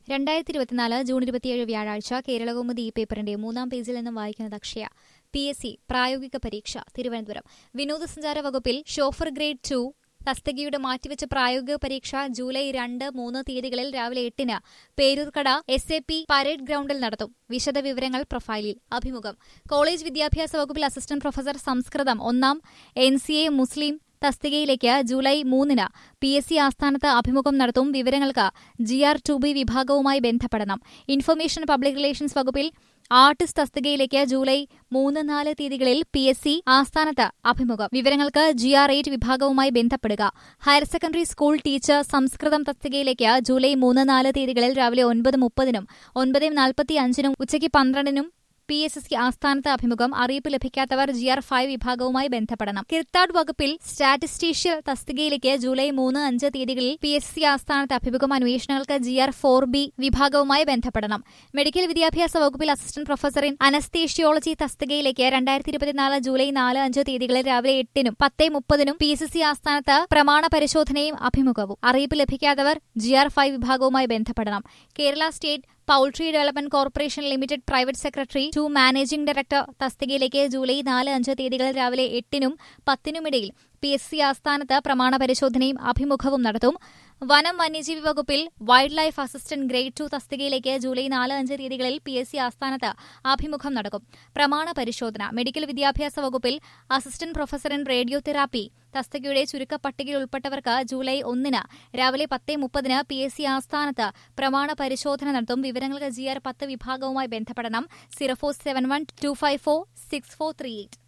രണ്ടായിരത്തി ഇരുപത്തിനാല് ജൂൺ ഇരുപത്തിയേഴ് വ്യാഴാഴ്ച കേരളകൗമുദി ഈ പേപ്പറിന്റെ മൂന്നാം പേജിൽ നിന്നും വായിക്കുന്നത് അക്ഷയ പി എസ് സി പ്രായോഗിക പരീക്ഷ തിരുവനന്തപുരം വിനോദസഞ്ചാര വകുപ്പിൽ ഷോഫർ ഗ്രേഡ് ടു തസ്തികയുടെ മാറ്റിവെച്ച പ്രായോഗിക പരീക്ഷ ജൂലൈ രണ്ട് മൂന്ന് തീയതികളിൽ രാവിലെ എട്ടിന് Peroorkada S A P parade ഗ്രൌണ്ടിൽ നടത്തും വിശദവിവരങ്ങൾ പ്രൊഫൈലിൽ അഭിമുഖം കോളേജ് വിദ്യാഭ്യാസ വകുപ്പിൽ അസിസ്റ്റന്റ് പ്രൊഫസർ സംസ്കൃതം ഒന്നാം എൻ സി എ മുസ്ലിം തസ്തികയിലേക്ക് ജൂലൈ മൂന്നിന് പി എസ് സി ആസ്ഥാനത്ത് അഭിമുഖം നടത്തും വിവരങ്ങൾക്ക് ജി ആർ ടു ബി വിഭാഗവുമായി ബന്ധപ്പെടണം ഇൻഫർമേഷൻ പബ്ലിക് റിലേഷൻസ് വകുപ്പിൽ ആർട്ടിസ്റ്റ് തസ്തികയിലേക്ക് ജൂലൈ മൂന്ന് നാല് തീയതികളിൽ പി എസ് സി ആസ്ഥാനത്ത് അഭിമുഖം വിവരങ്ങൾക്ക് ജി ആർ എയ്റ്റ് വിഭാഗവുമായി ബന്ധപ്പെടുക higher secondary school teacher Sanskrit തസ്തികയിലേക്ക് ജൂലൈ മൂന്ന് നാല് തീയതികളിൽ രാവിലെ ഒൻപത് മുപ്പതിനും ഒൻപത് നാൽപ്പത്തി അഞ്ചിനും ഉച്ചയ്ക്ക് പന്ത്രണ്ടിനും പി എസ് എസ് സി ആസ്ഥാനത്ത് അഭിമുഖം അറിയിപ്പ് ലഭിക്കാത്തവർ ജി ആർ ഫൈവ് വിഭാഗവുമായി ബന്ധപ്പെടണം കിർത്താഡ് വകുപ്പിൽ സ്റ്റാറ്റിസ്റ്റീഷ്യൽ തസ്തികയിലേക്ക് ജൂലൈ മൂന്ന് അഞ്ച് തീയതികളിൽ പി എസ് സി ആസ്ഥാനത്ത് അഭിമുഖം അന്വേഷണങ്ങൾക്ക് ജി ആർ ഫോർ ബി വിഭാഗവുമായി ബന്ധപ്പെടണം മെഡിക്കൽ വിദ്യാഭ്യാസ വകുപ്പിൽ അസിസ്റ്റന്റ് പ്രൊഫസർ ഇൻ അനസ്തേഷ്യോളജി തസ്തികയിലേക്ക് രണ്ടായിരത്തി ഇരുപത്തിനാല് ജൂലൈ നാല് അഞ്ച് തീയതികളിൽ രാവിലെ എട്ടിനും പത്തേ മുപ്പതിനും പി എസ് സി ആസ്ഥാനത്ത് പ്രമാണ പരിശോധനയും അഭിമുഖവും അറിയിപ്പ് ലഭിക്കാത്തവർ ജി ആർ ഫൈവ് വിഭാഗവുമായി ബന്ധപ്പെടണം Kerala state poultry development corporation limited private secretary to managing director തസ്തികയിലേക്ക് ജൂലൈ നാല് അഞ്ച് തീയതികളിൽ രാവിലെ എട്ടിനും പത്തിനുമിടയിൽ പി എസ് സി ആസ്ഥാനത്ത് പ്രമാണ പരിശോധനയും അഭിമുഖവും നടത്തും വനം വന്യജീവി വകുപ്പിൽ wild life assistant grade two തസ്തികയിലേക്ക് ജൂലൈ നാല് അഞ്ച് തീയതികളിൽ പി എസ് സി ആസ്ഥാനത്ത് അഭിമുഖം നടക്കും പ്രമാണ പരിശോധന മെഡിക്കൽ വിദ്യാഭ്യാസ വകുപ്പിൽ assistant professor in radio therapy തസ്തികയുടെ ചുരുക്കപ്പട്ടികയിൽ ഉൾപ്പെട്ടവർക്ക് ജൂലൈ ഒന്നിന് രാവിലെ പത്തേ മുപ്പതിന് പി എസ് സി ആസ്ഥാനത്ത് പ്രമാണ പരിശോധന നടത്തും വിവരങ്ങൾക്ക് ജി ആർ പത്ത് വിഭാഗവുമായി ബന്ധപ്പെടണം zero four seven one two five four six four three eight